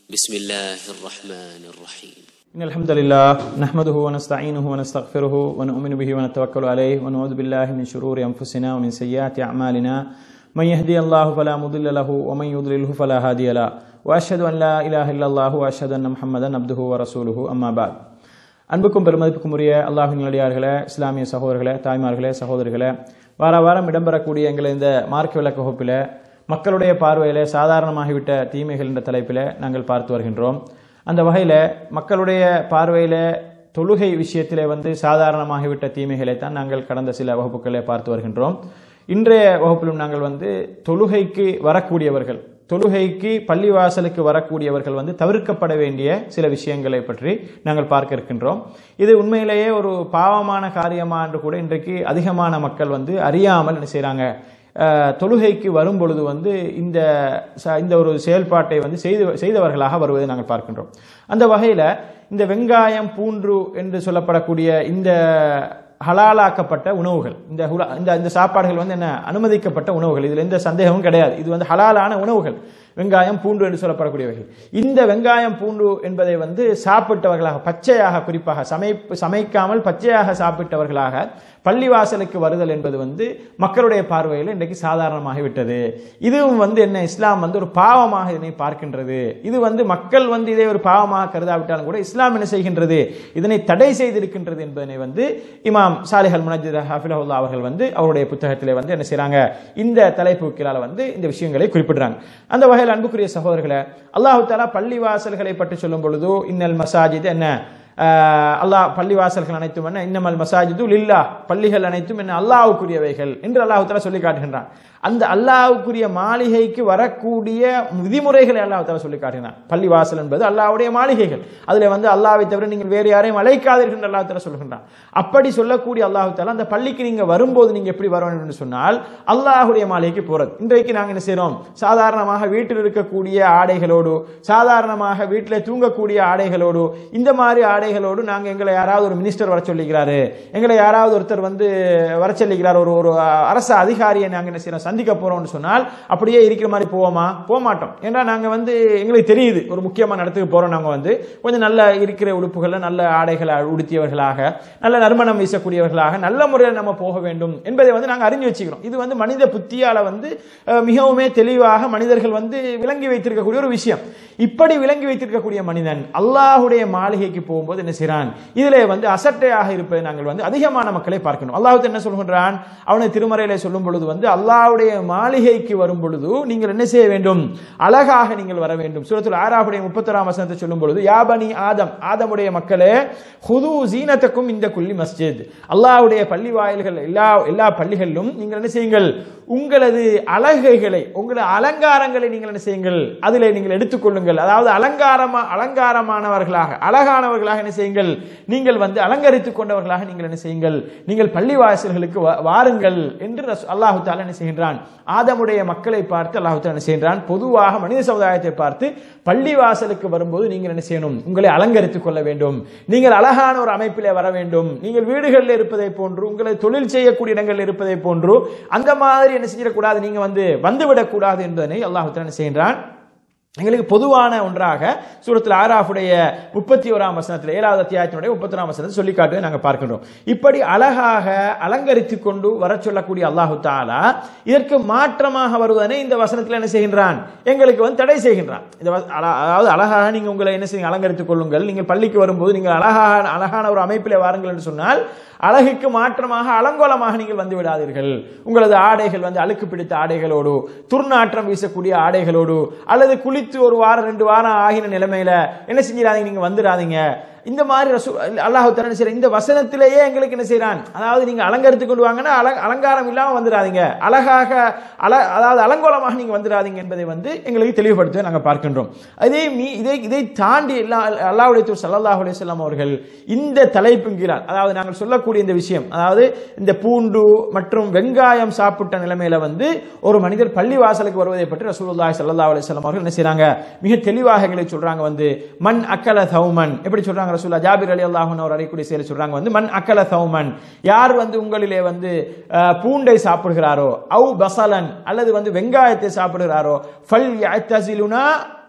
بسم الله الرحمن الرحيم إن الحمد لله نحمده ونستعينه ونستغفره ونؤمن به ونتوكل عليه ونعوذ بالله من شرور أنفسنا ومن سيئات أعمالنا من يهدي الله فلا مضل له ومن يضلله فلا هادي له وأشهد أن لا إله إلا الله وأشهد أن محمدا عبده ورسوله أما بعد அன்புக்கும் பெருமதிப்புக்கும் உரிய அல்லாஹின் நல்லடியார்களே இஸ்லாமிய சகோதரர்களே தாய்மார்களே சகோதரிகளே வார வாரம் இடம்பெறக்கூடிய எங்கள் இந்த மார்க்க விளக்க வகுப்பில் மக்களுடைய பார்வையிலே சாதாரணமாகிவிட்ட தீமைகள் என்ற தலைப்பில் நாங்கள் பார்த்து வருகின்றோம் அந்த வகையில் மக்களுடைய பார்வையில் தொழுகை விஷயத்திலே வந்து சாதாரணமாகிவிட்ட தீமைகளை தான் நாங்கள் கடந்த சில வகுப்புகளை பார்த்து வருகின்றோம் இன்றைய வகுப்பிலும் நாங்கள் வந்து தொழுகைக்கு வரக்கூடியவர்கள் தொழுகைக்கு பள்ளிவாசலுக்கு வரக்கூடியவர்கள் வந்து தவிர்க்கப்பட வேண்டிய சில விஷயங்களை பற்றி நாங்கள் பார்க்க இருக்கின்றோம் இது உண்மையிலேயே ஒரு பாவமான காரியமா என்று கூட இன்றைக்கு அதிகமான மக்கள் வந்து அறியாமல் என்ன செய்கிறாங்க தொழுகைக்கு வரும் பொழுது வந்து இந்த ச- இந்த ஒரு செயல்பாட்டை வந்து செய்து செய்தவர்களாக வருவதை நாங்கள் பார்க்கின்றோம் அந்த வகையில் இந்த வெங்காயம் பூன்று என்று சொல்லப்படக்கூடிய இந்த ஹலாலாக்கப்பட்ட உணவுகள் இந்த ஹுலா- இந்த இந்த சாப்பாடுகள் வந்து என்ன அனுமதிக்கப்பட்ட உணவுகள் இதில் எந்த சந்தேகமும் கிடையாது இது வந்து ஹலாலான உணவுகள் வெங்காயம் பூண்டு என்று சொல்லப்படக்கூடியவைகள் இந்த வெங்காயம் பூண்டு என்பதை வந்து சாப்பிட்டவர்களாக பச்சையாக குறிப்பாக சமை சமைக்காமல் பச்சையாக சாப்பிட்டவர்களாக பள்ளிவாசலுக்கு வருதல் என்பது வந்து மக்களுடைய பார்வையில் இன்றைக்கு சாதாரணமாகிவிட்டது இதுவும் வந்து என்ன இஸ்லாம் வந்து ஒரு பாவமாக இதனை பார்க்கின்றது இது வந்து மக்கள் வந்து இதை ஒரு பாவமாக கருதாவிட்டாலும் கூட இஸ்லாம் என்ன செய்கின்றது இதனை தடை செய்திருக்கின்றது என்பதனை வந்து இமாம் சாலிஹல் முனஜித் ஹாஃபிலஹுல்லா அவர்கள் வந்து அவருடைய புத்தகத்திலே வந்து என்ன செய்றாங்க இந்த தலைப்பு கீழால வந்து இந்த விஷயங்களை குறிப்பிடுறாங்க அந்த வகையில் அன்புக்குரிய சகோதரர்களே அல்லாஹு தாலா பள்ளி வாசல்களை பற்றி சொல்லும் பொழுது இன்னல் மசாஜித் என்ன ஆஹ் அல்லாஹ் பள்ளிவாசல்கள் அனைத்தும் என்ன இன்னமல் மசாஜிது லில்லா பள்ளிகள் அனைத்தும் என்ன அல்லாஹ்வுக்குரியவைகள் என்று அல்லாஹ் தஆலா சொல்லி காட்டுகின்றான் அந்த அல்லாஹ்வுக்குரிய மாளிகைக்கு வரக்கூடிய விதிமுறைகளை அல்லாஹ் தஆலா சொல்லி காட்டுகிறான் பள்ளிவாசல் என்பது அல்லாஹ்வுடைய மாளிகைகள் அதுல வந்து அல்லாஹ்வை தவிர நீங்கள் வேறு யாரையும் அழைக்காதீர்கள் என்று அல்லாஹ் தஆலா சொல்கின்றான் அப்படி சொல்லக்கூடிய அல்லாஹ் தஆலா அந்த பள்ளிக்கு நீங்க வரும்போது நீங்க எப்படி வர வேண்டும் என்று சொன்னால் அல்லாஹ்வுடைய மாளிகைக்கு போறது இன்றைக்கு நாங்க என்ன செய்றோம் சாதாரணமாக வீட்டில் இருக்கக்கூடிய ஆடைகளோடு சாதாரணமாக வீட்டில் தூங்கக்கூடிய ஆடைகளோடு இந்த மாதிரி ஆடைகளோடு நாங்க எங்களை யாராவது ஒரு மினிஸ்டர் வர சொல்லிக்கிறாரு எங்களை யாராவது ஒருத்தர் வந்து வர சொல்லிக்கிறார் ஒரு ஒரு அரசு அதிகாரியை நாங்க என்ன செய்யறோம் சந்திக்க போறோம்னு சொன்னால் அப்படியே இருக்கிற மாதிரி போவோமா போக மாட்டோம் ஏன்னா நாங்க வந்து எங்களுக்கு தெரியுது ஒரு முக்கியமான இடத்துக்கு போறோம் நாங்க வந்து கொஞ்சம் நல்ல இருக்கிற உடுப்புகளை நல்ல ஆடைகளை உடுத்தியவர்களாக நல்ல நறுமணம் வீசக்கூடியவர்களாக நல்ல முறையில் நம்ம போக வேண்டும் என்பதை வந்து நாங்க அறிஞ்சு வச்சுக்கிறோம் இது வந்து மனித புத்தியால வந்து அஹ், மிகவுமே தெளிவாக மனிதர்கள் வந்து விளங்கி வைத்திருக்கக்கூடிய ஒரு விஷயம் இப்படி விளங்கி வைத்திருக்கக்கூடிய மனிதன் அல்லாஹ்வுடைய மாளிகைக்கு போகும்போது என்ன செய்றான் இதிலே வந்து அசட்டையாக இருப்பதை நாங்கள் வந்து அதிகமான மக்களை பார்க்கணும் அல்லாஹ் என்ன சொல்கின்றான் அவனை திருமறையிலே சொல்லும் பொழுது வந்து அல்லாஹ்வுடைய மாளிகைக்கு வரும் பொழுது நீங்கள் என்ன செய்ய வேண்டும் அழகாக நீங்கள் வர வேண்டும் சூரத்துல் ஆறாவுடைய முப்பத்தொராம் வசனத்தை சொல்லும் பொழுது யாபனி ஆதம் ஆதமுடைய மக்களே ஹுது ஜீனத்துக்கும் இந்த குள்ளி மஸ்ஜித் அல்லாஹ்வுடைய பள்ளி வாயில்கள் எல்லா எல்லா பள்ளிகளிலும் நீங்கள் என்ன செய்யுங்கள் உங்களது அழகைகளை உங்களது அலங்காரங்களை நீங்கள் என்ன செய்யுங்கள் அதிலே நீங்கள் எடுத்துக்கொள்ளுங்கள் அதாவது அலங்காரமா அலங்காரமானவர்களாக அழகானவர்களாக என்ன செய்யுங்கள் நீங்கள் வந்து அலங்கரித்துக் கொண்டவர்களாக நீங்கள் என்ன செய்யுங்கள் நீங்கள் பள்ளி வாசல்களுக்கு வா- வாருங்கள் என்று ரசூ- அல்லாஹு தாலா என்ன செய்கின்றான் ஆதமுடைய மக்களை பார்த்து அல்லாஹு தாலா என்ன செய்கின்றான் பொதுவாக மனித சமுதாயத்தை பார்த்து பள்ளி வாசலுக்கு வரும்போது நீங்கள் என்ன செய்யணும் உங்களை அலங்கரித்துக் கொள்ள வேண்டும் நீங்கள் அழகான ஒரு அமைப்பிலே வர வேண்டும் நீங்கள் வீடுகளில் இருப்பதை போன்று உங்களை தொழில் செய்யக்கூடிய இடங்களில் இருப்பதை போன்று அந்த மாதிரி என்ன செஞ்சிடக்கூடாது நீங்க வந்து வந்துவிடக் கூடாது என்பதனை அல்லாஹு தாலா என்ன செய்கின்றான் எங்களுக்கு பொதுவான ஒன்றாக சூரத்தில் ஆராஃபுடைய முப்பத்தி ஓராம் வசனத்தில் ஏழாவது அத்தியாயத்தினுடைய முப்பத்தி ஓராம் வசனத்தை சொல்லி காட்டுவதை நாங்கள் பார்க்கின்றோம் இப்படி அழகாக அலங்கரித்து கொண்டு வர சொல்லக்கூடிய அல்லாஹு தாலா இதற்கு மாற்றமாக வருவதனை இந்த வசனத்தில் என்ன செய்கின்றான் எங்களுக்கு வந்து தடை செய்கின்றான் இந்த வ- அழ- அதாவது அழகாக நீங்கள் உங்களை என்ன செய்யுங்க அலங்கரித்துக் கொள்ளுங்கள் நீங்கள் பள்ளிக்கு வரும்போது நீங்கள் அழகாக அழகான ஒரு அமைப்பிலே வாருங்கள் என்று சொன்னால் அழகுக்கு மாற்றமாக அலங்கோலமாக நீங்கள் வந்து விடாதீர்கள் உங்களது ஆடைகள் வந்து அழுக்கு பிடித்த ஆடைகளோடு துர்நாற்றம் வீசக்கூடிய ஆடைகளோடு அல்லது குளித்து ஒரு வாரம் ரெண்டு வாரம் ஆகின நிலைமையில என்ன செஞ்சிடாதீங்க நீங்க வந்துடாதீங்க இந்த மாதிரி ரசூ அல்லாஹு தஆலா என்ன செய்றான் இந்த வசனத்திலேயே எங்களுக்கு என்ன செய்றான் அதாவது நீங்க அலங்கரித்து கொண்டு வாங்கன்னா அல அலங்காரம் இல்லாம வந்துடாதீங்க அழகாக அல அதாவது அலங்கோலமாக நீங்க வந்துடாதீங்க என்பதை வந்து எங்களுக்கு தெளிவுபடுத்த நாங்கள் பார்க்கின்றோம் அதே மீ இதை இதை தாண்டி எல்லா அல்லாஹ்வுடைய தூர் ஸல்லல்லாஹு அலைஹி வஸல்லம் அவர்கள் இந்த தலைப்பின் கீழால் அதாவது நாங்கள் சொல்லக்கூடிய இந்த விஷயம் அதாவது இந்த பூண்டு மற்றும் வெங்காயம் சாப்பிட்ட நிலைமையில வந்து ஒரு மனிதர் பள்ளி வாசலுக்கு வருவதை பற்றி ரசூலுல்லாஹி ஸல்லல்லாஹு அலைஹி வஸல்லம் அவர்கள் என்ன செய்றாங்க மிக தெளிவாக எங்களுக்கு சொல்றாங்க வந்து மன் அக்கல தௌமன் எப்படி சொல்றாங்க ரசூல்லா ஜாபிர் அலி அல்லாஹன் அவர் அறியக்கூடிய செயலை சொல்றாங்க வந்து மன் அக்கல தௌமன் யார் வந்து உங்களிலே வந்து அஹ், பூண்டை சாப்பிடுகிறாரோ அவு பசலன் அல்லது வந்து வெங்காயத்தை சாப்பிடுகிறாரோ ஃபல் யஅ்தஸிலுனா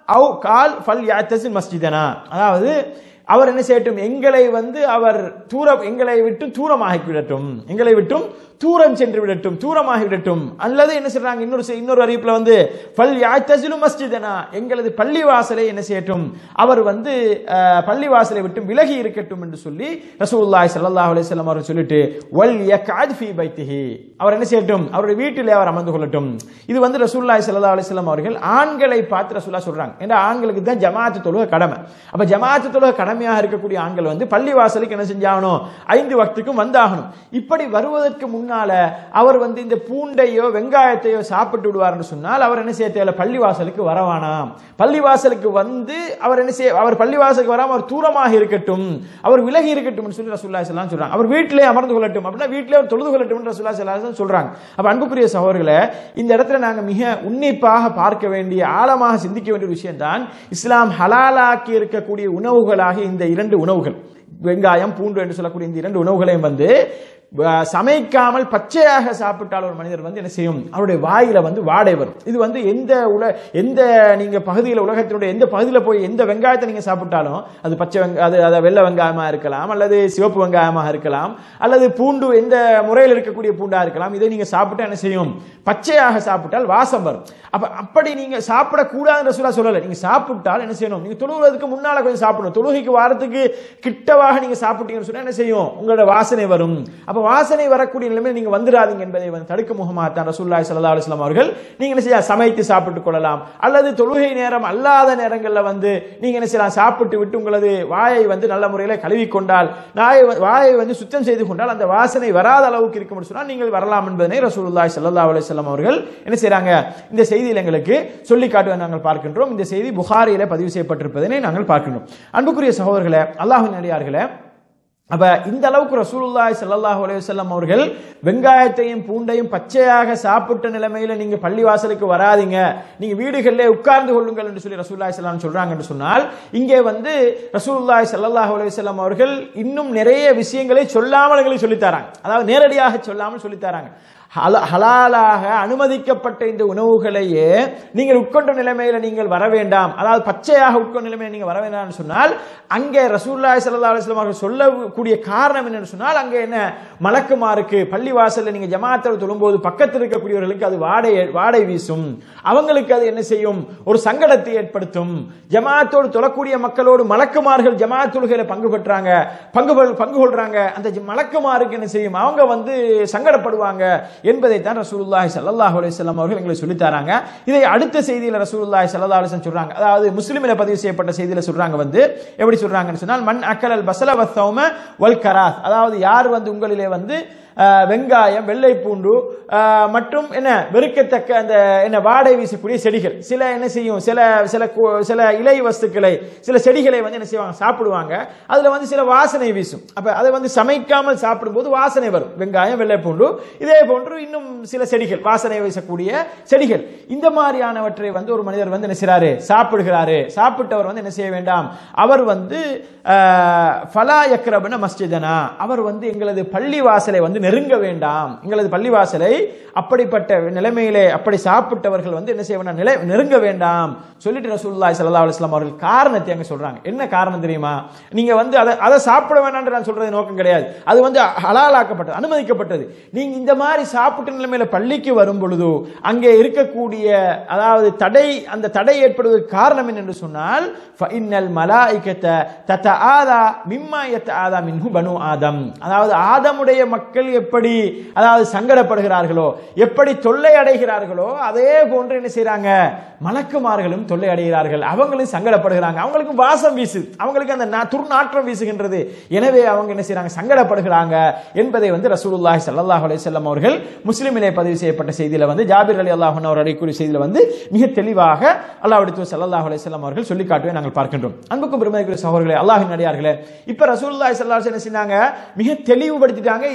அவ் கால் ஃபல் யாத்தசில் மஸ்ஜிதனா அதாவது அவர் என்ன செய்யட்டும் எங்களை வந்து அவர் தூர எங்களை விட்டு தூரமாகி விடட்டும் எங்களை விட்டும் தூரம் சென்று விடட்டும் தூரமாகி விடட்டும் அல்லது என்ன சொல்றாங்க இன்னொரு செ- இன்னொரு அறிவிப்புல வந்து ஃபல் யாத்தசிலு மஸ்ஜிதனா எங்களது பள்ளி வாசலை என்ன செய்யட்டும் அவர் வந்து அஹ், பள்ளி வாசலை விட்டு விலகி இருக்கட்டும் என்று சொல்லி ரசூலுல்லாஹி ஸல்லல்லாஹு அலைஹி வஸல்லம் அவர் சொல்லிட்டு வல் யக்அத் ஃபீ பைத்திஹி அவர் என்ன செய்யட்டும் அவருடைய வீட்டிலே அவர் அமர்ந்து கொள்ளட்டும் இது வந்து ரசூலுல்லாஹி ஸல்லல்லாஹு அலைஹி வஸல்லம் அவர்கள் ஆண்களை பார்த்து ரசூலுல்லாஹ் சொல்றாங்க ஏன்னா ஆண்களுக்கு தான் ஜமாஅத்து தொழுகை கடமை அப்ப ஜமாஅத்து தொழுகை கடமையாக இருக்கக்கூடிய ஆண்கள் வந்து பள்ளி வாசலுக்கு என்ன செஞ்சாகணும் ஐந்து வக்துக்கும் வந்தாகணும் இப்படி வருவதற்கு முன்னால அவர் வந்து இந்த பூண்டையோ வெங்காயத்தையோ சாப்பிட்டு விடுவார்னு சொன்னால் அவர் என்ன செய்ய தேவையில்ல பள்ளி வாசலுக்கு வரவானாம் பள்ளி வாசலுக்கு வந்து அவர் என்ன செய்ய அவர் பள்ளி வாசலுக்கு வராம அவர் தூரமாக இருக்கட்டும் அவர் விலகி இருக்கட்டும் சொல்லி ரசூல்லா ஸல்லல்லாஹு சொல்றாங்க அவர் வீட்டிலே அமர்ந்து கொள்ளட்டும் அப்படின்னா வீட்டிலே அவர் தொழுது கொள்ளட்டும் ரசூல்லா ஸல்லல்லாஹு அலைஹி சொல்றாங்க அப்ப அன்புக்குரிய சகோதரர்களே இந்த இடத்துல நாங்க மிக உன்னிப்பாக பார்க்க வேண்டிய ஆழமாக சிந்திக்க வேண்டிய விஷயம் தான் இஸ்லாம் ஹலாலாக்கி இருக்கக்கூடிய உணவுகளாக இந்த இரண்டு உணவுகள் வெங்காயம் பூண்டு என்று சொல்லக்கூடிய இந்த இரண்டு உணவுகளையும் வந்து அஹ், சமைக்காமல் பச்சையாக சாப்பிட்டால் ஒரு மனிதர் வந்து என்ன செய்யும் அவருடைய வாயில வந்து வாடை வரும் இது வந்து எந்த உல எந்த நீங்க பகுதியில் உலகத்தினுடைய எந்த பகுதியில் போய் எந்த வெங்காயத்தை நீங்க சாப்பிட்டாலும் அது பச்சை வெங்க அது அது வெள்ளை வெங்காயமா இருக்கலாம் அல்லது சிவப்பு வெங்காயமாக இருக்கலாம் அல்லது பூண்டு எந்த முறையில் இருக்கக்கூடிய பூண்டா இருக்கலாம் இதை நீங்க சாப்பிட்டா என்ன செய்யும் பச்சையாக சாப்பிட்டால் வாசம் வரும் அப்ப அப்படி நீங்க சாப்பிடக்கூடாதுன்னு சொல்ல சொல்லல நீங்க சாப்பிட்டால் என்ன செய்யணும் நீங்க தொழுவதற்கு முன்னால கொஞ்சம் சாப்பிடணும் தொழுகைக்கு வாரத்துக்கு கிட்டவாக நீங்க சாப்பிட்டீங்கன்னு சொன்னா என்ன செய்யும் உங்களோட வாசனை வரும் அப்ப வாசனை வரக்கூடிய நிலைமையில் நீங்க வந்துடாதீங்க என்பதை வந்து தடுக்க முகமாத்தான் ரசூல்லாய் ஸல்லல்லாஹு அலைஹி வஸல்லம் அவர்கள் நீங்க என்ன செய்ய சமைத்து சாப்பிட்டுக் கொள்ளலாம் அல்லது தொழுகை நேரம் அல்லாத நேரங்களில் வந்து நீங்க என்ன செய்யலாம் சாப்பிட்டு விட்டு உங்களது வாயை வந்து நல்ல முறையில் கழுவி கொண்டால் நாயை வ- வாயை வந்து சுத்தம் செய்து கொண்டால் அந்த வாசனை வராத அளவுக்கு இருக்கும் சொன்னால் நீங்கள் வரலாம் என்பதனை ரசூலுல்லாஹி ஸல்லல்லாஹு அலைஹி வஸல்லம் அவர்கள் என்ன செய்றாங்க இந்த செய்தியில் எங்களுக்கு சொல்லி காட்டுவதை நாங்கள் பார்க்கின்றோம் இந்த செய்தி புகாரியில பதிவு செய்யப்பட்டிருப்பதனை நாங்கள் பார்க்கின்றோம் அன்புக்குரிய சகோதரர்களே அல்லாஹ்வின் அடியார்களே அப்ப இந்த அளவுக்கு ரசூலுல்லாஹி ஸல்லல்லாஹு அலைஹி வஸல்லம் அவர்கள் வெங்காயத்தையும் பூண்டையும் பச்சையாக சாப்பிட்ட நிலைமையில நீங்க பள்ளி வாசலுக்கு வராதீங்க நீங்க வீடுகளிலே உட்கார்ந்து கொள்ளுங்கள் என்று சொல்லி ரசூலுல்லாஹி ஸல்லல்லாஹு அலைஹி சொல்றாங்க என்று சொன்னால் இங்கே வந்து ரசூலுல்லாஹி ஸல்லல்லாஹு அலைஹி வஸல்லம் அவர்கள் இன்னும் நிறைய விஷயங்களை சொல்லாமல் எங்களுக்கு சொல்லித் தராங்க அதாவது நேரடியாக சொல்லாமல் சொல்லித் தராங்க ஹல- ஹலாலாக அனுமதிக்கப்பட்ட இந்த உணவுகளையே நீங்கள் உட்கொண்ட நிலைமையில நீங்கள் வர வேண்டாம் அதாவது பச்சையாக உட்கொண்ட நிலைமையில நீங்க வர வேண்டாம்னு சொன்னால் அங்கே ரசூலுல்லாஹி ஸல்லல்லாஹு அலைஹி வஸல்லம் அவர்கள் சொல்லக்கூடிய காரணம் என்னன்னு சொன்னால் அங்கே என்ன மலக்குமாருக்கு பள்ளி வாசல்ல நீங்க ஜமாத்தில் தொழும்போது பக்கத்தில் இருக்கக்கூடியவர்களுக்கு அது வாடை வாடை வீசும் அவங்களுக்கு அது என்ன செய்யும் ஒரு சங்கடத்தை ஏற்படுத்தும் ஜமாத்தோடு தொழக்கூடிய மக்களோடு மலக்குமார்கள் ஜமாத் தொழுகையில பங்கு பெற்றாங்க பங்கு கொள்- பங்கு கொள்றாங்க அந்த ஜ- மலக்குமாருக்கு என்ன செய்யும் அவங்க வந்து சங்கடப்படுவாங்க என்பதை தான் ரசூலுல்லாஹி ஸல்லல்லாஹு அலைஹி வஸல்லம் அவர்கள் எங்களுக்கு சொல்லித் தராங்க இதை அடுத்த செய்தியில ரசூலுல்லாஹி ஸல்லல்லாஹு அலைஹி வஸல்லம் சொல்றாங்க அதாவது முஸ்லிமில பதிவு செய்யப்பட்ட செய்தியில சொல்றாங்க வந்து எப்படி சொல்றாங்கன்னு சொன்னால் மன் அக்கலல் பசல வத்தௌம வல் கராத் அதாவது யார் வந்து உங்களிலே வந்து அஹ், வெங்காயம் வெள்ளை பூண்டு அஹ், மற்றும் என்ன வெறுக்கத்தக்க அந்த என்ன வாடை வீசக்கூடிய செடிகள் சில என்ன செய்யும் சில சில கு- சில இலை வஸ்துக்களை சில செடிகளை வந்து என்ன செய்வாங்க சாப்பிடுவாங்க அதுல வந்து சில வாசனை வீசும் அப்ப அதை வந்து சமைக்காமல் சாப்பிடும்போது வாசனை வரும் வெங்காயம் வெள்ளை பூண்டு இதே போன்று இன்னும் சில செடிகள் வாசனை வீசக்கூடிய செடிகள் இந்த மாதிரியானவற்றை வந்து ஒரு மனிதர் வந்து என்ன செய்றாரு சாப்பிடுகிறாரு சாப்பிட்டவர் வந்து என்ன செய்ய வேண்டாம் அவர் வந்து அஹ், ஃபலா யக்ரபன மஸ்ஜிதனா அவர் வந்து எங்களது பள்ளி வாசலை வந்து நெருங்க வேண்டாம் எங்களது பள்ளி வாசலை அப்படிப்பட்ட நிலைமையிலே அப்படி சாப்பிட்டவர்கள் வந்து என்ன செய்ய வேண்டாம் நிலை நெருங்க வேண்டாம் சொல்லிட்டு ரசூலுல்லாஹி ஸல்லல்லாஹு அலைஹி வஸல்லம் அவர்கள் காரணத்தை அங்க சொல்றாங்க என்ன காரணம் தெரியுமா நீங்க வந்து அதை அதை சாப்பிட வேண்டாம்னு நான் சொல்றது நோக்கம் கிடையாது அது வந்து ஹலாலாக்கப்பட்டது அனுமதிக்கப்பட்டது நீங்க இந்த மாதிரி சாப்பிட்ட நிலைமையில பள்ளிக்கு வரும் பொழுது அங்கே இருக்கக்கூடிய அதாவது தடை அந்த தடை ஏற்படுவதற்கு காரணம் என்ன என்று சொன்னால் ஃபஇன்னல் மலாயிகத்த தத்தஆதா மிம்மா யத்தஆதா மின்ஹு பனு ஆதம் அதாவது ஆதமுடைய மக்கள் எப்படி அதாவது சங்கடப்படுகிறார்களோ எப்படி தொல்லை அடைகிறார்களோ அதே போன்று என்ன செய்றாங்க மலக்குமார்களும் தொல்லை அடைகிறார்கள் அவங்களும் சங்கடப்படுகிறாங்க அவங்களுக்கும் வாசம் வீசு அவங்களுக்கு அந்த நா- துர்நாற்றம் வீசுகின்றது எனவே அவங்க என்ன செய்றாங்க சங்கடப்படுகிறாங்க என்பதை வந்து ரசூலுல்லாஹி ஸல்லல்லாஹு அலைஹி வஸல்லம் அவர்கள் முஸ்லிமிலே பதிவு செய்யப்பட்ட செய்தியில வந்து ஜாபிர் அலி அல்லாஹ் அவர் அடைக்கூடிய செய்தியில வந்து மிக தெளிவாக அல்லாஹ்வுடைய ஸல்லல்லாஹு அலைஹி வஸல்லம் அவர்கள் சொல்லி காட்டுவதை நாங்கள் பார்க்கின்றோம் அன்புக்கும் பெருமைக்குரிய சகோதரர்களே அல்லாஹ்வின் அடியார்களே இப்ப ரசூலுல்லாஹி ஸல்லல்லாஹு அலைஹி வஸல்லம் என்ன செஞ்சாங்க மிக தெளிவுபடுத்திட்டாங்க இது இது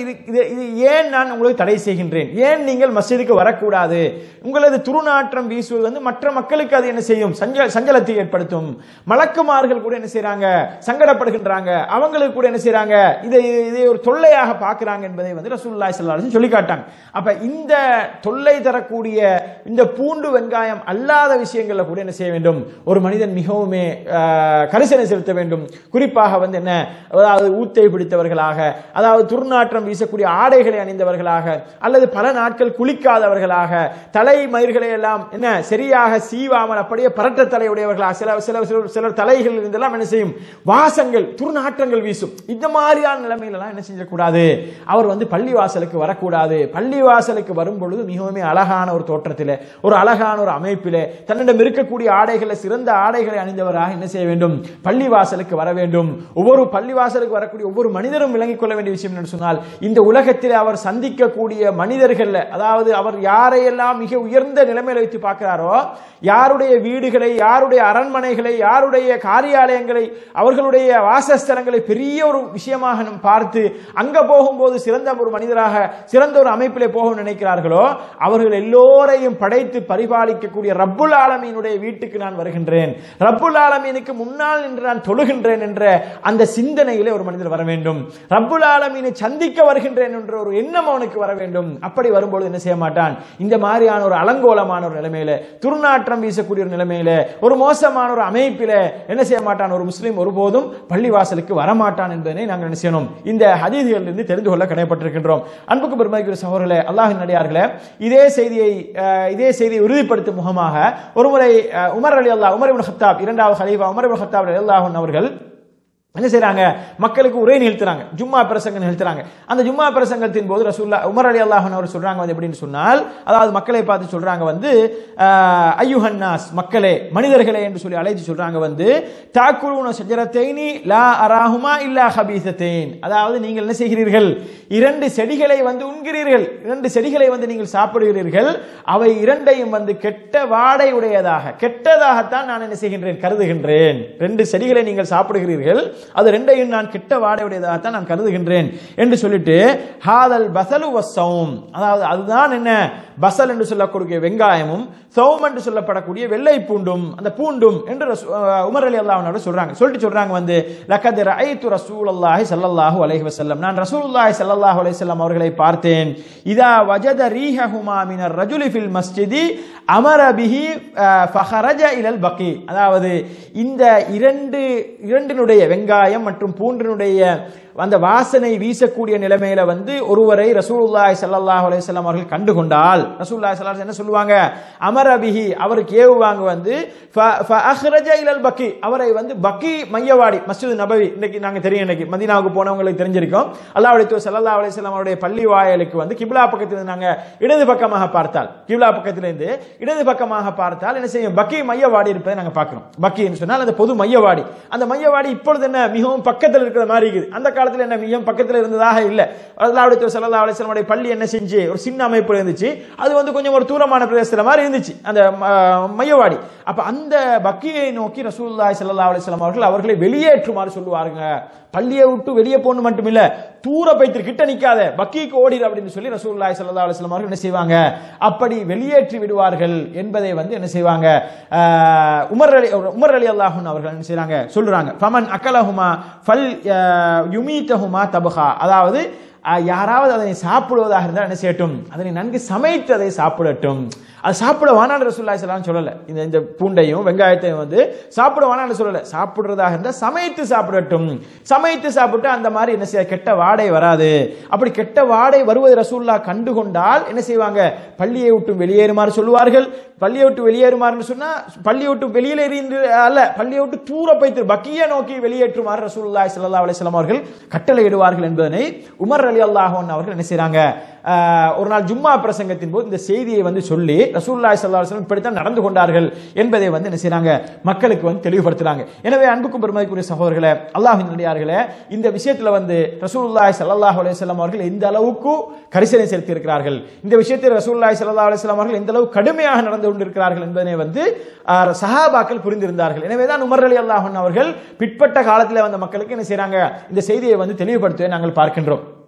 இது ஏன் நான் உங்களுக்கு தடை செய்கின்றேன் ஏன் நீங்கள் மஸ்ஜிதுக்கு வரக்கூடாது உங்களது துருநாற்றம் வீசுவது வந்து மற்ற மக்களுக்கு அது என்ன செய்யும் சஞ்ச சஞ்சலத்தை ஏற்படுத்தும் மலக்குமார்கள் கூட என்ன செய்றாங்க சங்கடப்படுகின்றாங்க அவங்களுக்கு கூட என்ன செய்றாங்க இதை இதை ஒரு தொல்லையாக பார்க்கறாங்க என்பதை வந்து ரசூலுல்லாஹி ஸல்லல்லாஹு அலைஹி வஸல்லம் சொல்லி காட்டாங்க அப்ப இந்த தொல்லை தரக்கூடிய இந்த பூண்டு வெங்காயம் அல்லாத விஷயங்கள்ல கூட என்ன செய்ய வேண்டும் ஒரு மனிதன் மிகவுமே ஆஹ், கரிசனை செலுத்த வேண்டும் குறிப்பாக வந்து என்ன அதாவது ஊத்தை பிடித்தவர்களாக அதாவது துர்நாற்றம் வீசக்கூடிய ஆடைகளை அணிந்தவர்களாக அல்லது பல நாட்கள் குளிக்காதவர்களாக தலை மயிர்களை எல்லாம் என்ன சரியாக சீவாமல் அப்படியே பரட்ட தலை உடையவர்களாக சில சில சில- சிலர் தலைகள் இருந்தெல்லாம் என்ன செய்யும் வாசங்கள் துர்நாற்றங்கள் வீசும் இந்த மாதிரியான நிலைமையில எல்லாம் என்ன செஞ்சக்கூடாது அவர் வந்து பள்ளி வாசலுக்கு வரக்கூடாது பள்ளி வாசலுக்கு வரும் பொழுது மிகவும் அழகான ஒரு தோற்றத்திலே ஒரு அழகான ஒரு அமைப்பிலே தன்னிடம் இருக்கக்கூடிய ஆடைகளை சிறந்த ஆடைகளை அணிந்தவராக என்ன செய்ய வேண்டும் பள்ளி வாசலுக்கு வர வேண்டும் ஒவ்வொரு பள்ளி வாசலுக்கு வரக்கூடிய ஒவ்வொரு மனிதரும் விளங்கிக் கொள்ள வேண்டிய விஷயம் என்று சொன்னால் இந்த உலகத்தில் அவர் சந்திக்கக்கூடிய மனிதர்கள்ல அதாவது அவர் யாரையெல்லாம் மிக உயர்ந்த நிலைமையில வைத்து பார்க்கிறாரோ யாருடைய வீடுகளை யாருடைய அரண்மனைகளை யாருடைய காரியாலயங்களை அவர்களுடைய வாசஸ்தலங்களை பெரிய ஒரு விஷயமாக நாம் பார்த்து அங்க போகும்போது சிறந்த ஒரு மனிதராக சிறந்த ஒரு அமைப்பிலே போக நினைக்கிறார்களோ அவர்கள் எல்லோரையும் படைத்து பரிபாலிக்கக்கூடிய ரப்புல் ஆலமீனுடைய வீட்டுக்கு நான் வருகின்றேன் ரப்புல் ஆலமீனுக்கு முன்னால் நின்று நான் தொழுகின்றேன் என்ற அந்த சிந்தனையிலே ஒரு மனிதர் வர வேண்டும் ரப்புல் ஆலமீனை சந்திக்க வருகின்றேன் என்ற ஒரு எண்ணம் அவனுக்கு வர வேண்டும் அப்படி வரும்பொழுது என்ன செய்ய மாட்டான் இந்த மாதிரியான ஒரு அலங்கோலமான ஒரு நிலைமையில துர்நாற்றம் வீசக்கூடிய ஒரு நிலைமையில ஒரு மோசமான ஒரு அமைப்பில என்ன செய்ய மாட்டான் ஒரு முஸ்லீம் ஒருபோதும் பள்ளிவாசலுக்கு வரமாட்டான் என்பதனை நாங்கள் என்ன செய்யணும் இந்த ஹதீதிகளிலிருந்து தெரிந்து கொள்ள கடமைப்பட்டிருக்கின்றோம் அன்புக்கு பெருமதிக்குரிய சகோதரர்களே அல்லாஹின் நடிகார்களே இதே செய்தியை அஹ், இதே செய்தியை உறுதிப்படுத்தும் முகமாக ஒருமுறை அஹ், Umar Ali Allah Umar ibn Khattab இரண்டாவது ஹலீஃபா உமர் இப்னு ஹத்தாப் அலி அல்லாஹன் அவர்கள் என்ன செய்றாங்க மக்களுக்கு உரை நிகழ்த்துறாங்க ஜும்மா பிரசங்கம் நிகழ்த்துறாங்க அந்த ஜும்மா பிரசங்கத்தின் போது ரசூல்லா உமர் அலி அல்லாஹன் அவர் சொல்றாங்க வந்து எப்படின்னு சொன்னால் அதாவது மக்களை பார்த்து சொல்றாங்க வந்து ஆஹ், ஐயுஹன்னாஸ் மக்களே மனிதர்களே என்று சொல்லி அழைத்து சொல்றாங்க வந்து தாக்குருன சஜரத்தைனி லா அராஹுமா இல்லா ஹபீசத்தேன் அதாவது நீங்கள் என்ன செய்கிறீர்கள் இரண்டு செடிகளை வந்து உண்கிறீர்கள் இரண்டு செடிகளை வந்து நீங்கள் சாப்பிடுகிறீர்கள் அவை இரண்டையும் வந்து கெட்ட வாடை உடையதாக கெட்டதாகத்தான் நான் என்ன செய்கின்றேன் கருதுகின்றேன் ரெண்டு செடிகளை நீங்கள் சாப்பிடுகிறீர்கள் அது ரெண்டையும் நான் கெட்ட வாடை உடையதாகத்தான் நான் கருதுகின்றேன் என்று சொல்லிட்டு ஹாதல் பசலு வசவும் அதாவது அதுதான் என்ன பசல் என்று சொல்லக்கூடிய வெங்காயமும் சௌம் என்று சொல்லப்படக்கூடிய வெள்ளை பூண்டும் அந்த பூண்டும் என்று ரசூ- அஹ் உமர் அலி அல்லாஹ் சொல்றாங்க சொல்லிட்டு சொல்றாங்க வந்து லக்கத் ரஐத்து ரசூலுல்லாஹி ஸல்லல்லாஹு அலைஹி வஸல்லம் நான் ரசூலுல்லாஹி ஸல்லல்லாஹு அலைஹி வஸல்லம் அவர்களை பார்த்தேன் இதா வஜத ரீஹஹுமா மினர் ரஜுலி ஃபில் மஸ்ஜிதி அமர பிஹி அஹ், ஃபஹரஜ இலல் பக்கி அதாவது இந்த இரண்டு இரண்டினுடைய வெங்காயம் மற்றும் பூண்டினுடைய அந்த வாசனை வீசக்கூடிய நிலைமையில வந்து ஒருவரை ரசூலுல்லாஹி ஸல்லல்லாஹு அலைஹி வஸல்லம் அவர்கள் கண்டுகொண்டால் ரசூலுல்லாஹி ஸல்லல்லாஹு அலைஹி வஸல்லம் என்ன சொல்லுவாங்க அமரபிஹி அவருக்கு ஏவுவாங்க வந்து ஃப- ஃபஅஹ்ரஜ இலல் பக்கி அவரை வந்து பக்கி மையவாடி மஸ்ஜித் நபவி இன்னைக்கு நாங்க தெரியும் இன்னைக்கு மதீனாவுக்கு போனவங்களுக்கு தெரிஞ்சிருக்கும் அல்லாஹ்வுடைய தூதர் ஸல்லல்லாஹு அலைஹி வஸல்லம் அவருடைய பள்ளி வாயலுக்கு வந்து கிப்லா பக்கத்தில் இருந்து நாங்க இடது பக்கமாக பார்த்தால் கிப்லா பக்கத்திலிருந்து இடது பக்கமாக பார்த்தால் என்ன செய்யும் பக்கி மையவாடி இருப்பதை நாங்க பார்க்கிறோம் பக்கின்னு சொன்னால் அந்த பொது மையவாடி அந்த மையவாடி இப்பொழுது என்ன மிகவும் பக்கத்தில் இருக்கிற மாதிரி இருக்குது அந்த காலத்துல என்ன மிகவும் பக்கத்தில் இருந்ததாக இல்ல அல்லாஹ்வுடைய தூதர் ஸல்லல்லாஹு அலைஹி வஸல்லம் உடைய பள்ளி என்ன செஞ்சு ஒரு சின்ன அமைப்பு இருந்துச்சு அது வந்து கொஞ்சம் ஒரு தூரமான பிரதேசத்துல மாதிரி இருந்துச்சு அந்த ம- மையவாடி அப்ப அந்த பக்கியை நோக்கி ரசூலுல்லாஹி ஸல்லல்லாஹு அலைஹி வஸல்லம் அவர்கள் அவர்களை வெளியேற்றுமாறு சொல்லுவாருங்க பள்ளியை விட்டு வெளியே போகணும் மட்டும் இல்ல தூர பைத்து கிட்ட நிக்காத பக்கிக்கு ஓடிடு அப்படின்னு சொல்லி ரசூலுல்லாஹி ஸல்லல்லாஹு அலைஹி வஸல்லம் அவர்கள் என்ன செய்வாங்க அப்படி வெளியேற்றி விடுவார்கள் என்பதை வந்து என்ன செய்வாங்க ஆஹ், உமர் அலி உமர் அலி அல்லாஹுன் அவர்கள் என்ன செய்றாங்க சொல்றாங்க ஃபமன் அக்கலஹுமா ஃபல் யுமீத்தஹுமா தபஹா அதாவது அஹ், யாராவது அதனை சாப்பிடுவதாக இருந்தால் என்ன செய்யட்டும் அதனை நன்கு சமைத்து அதை சாப்பிடட்டும் அது சாப்பிட வானாடு ரசூல்லாய் சொல்லலாம் சொல்லல இந்த இந்த பூண்டையும் வெங்காயத்தையும் வந்து சாப்பிட வானாடு சொல்லல சாப்பிடுறதாக இருந்தால் சமைத்து சாப்பிடட்டும் சமைத்து சாப்பிட்டு அந்த மாதிரி என்ன செய்ய கெட்ட வாடை வராது அப்படி கெட்ட வாடை வருவது ரசூல்லா கண்டுகொண்டால் என்ன செய்வாங்க பள்ளியை விட்டு வெளியேறுமாறு சொல்லுவார்கள் பள்ளியை விட்டு வெளியேறுமாறுன்னு சொன்னா பள்ளியை விட்டு வெளியில எறிந்து அல்ல பள்ளியை விட்டு தூர பைத்து பக்கிய நோக்கி வெளியேற்றுமாறு ரசூலுல்லாஹி ஸல்லல்லாஹு அலைஹி வஸல்லம் அவர்கள் கட்டளையிடுவார்கள் என்பதனை உமர் அலி அல்லாஹன் அவர்கள் என்ன செய்றாங்க ஆஹ், ஒரு நாள் ஜும்மா பிரசங்கத்தின் போது இந்த செய்தியை வந்து சொல்லி ரசூலுல்லாஹி ஸல்லல்லாஹு அலைஹி வஸல்லம் இப்படித்தான் நடந்து கொண்டார்கள் என்பதை வந்து என்ன செய்றாங்க மக்களுக்கு வந்து தெளிவுபடுத்துறாங்க எனவே அன்புக்கும் பெருமதிக்குரிய சகோதரர்களே அல்லாஹ்வின் நல்லடியார்களே இந்த விஷயத்துல வந்து ரசூலுல்லாஹி ஸல்லல்லாஹு அலைஹி வஸல்லம் அவர்கள் எந்த அளவுக்கு கரிசனை செலுத்தி இருக்கிறார்கள் இந்த விஷயத்தில் ரசூலுல்லாஹி ஸல்லல்லாஹு அலைஹி வஸல்லம் அவர்கள் எந்த அளவு கடுமையாக நடந்து கொண்டிருக்கிறார்கள் என்பதனை வந்து ஆஹ், சஹாபாக்கள் புரிந்திருந்தார்கள் எனவே தான் உமர் அலி அல்லாஹன் அவர்கள் பிற்பட்ட காலத்தில் வந்த மக்களுக்கு என்ன செய்றாங்க இந்த செய்தியை வந்து தெளிவுபடுத்துவதை நாங்கள் பார்க்கின்றோம்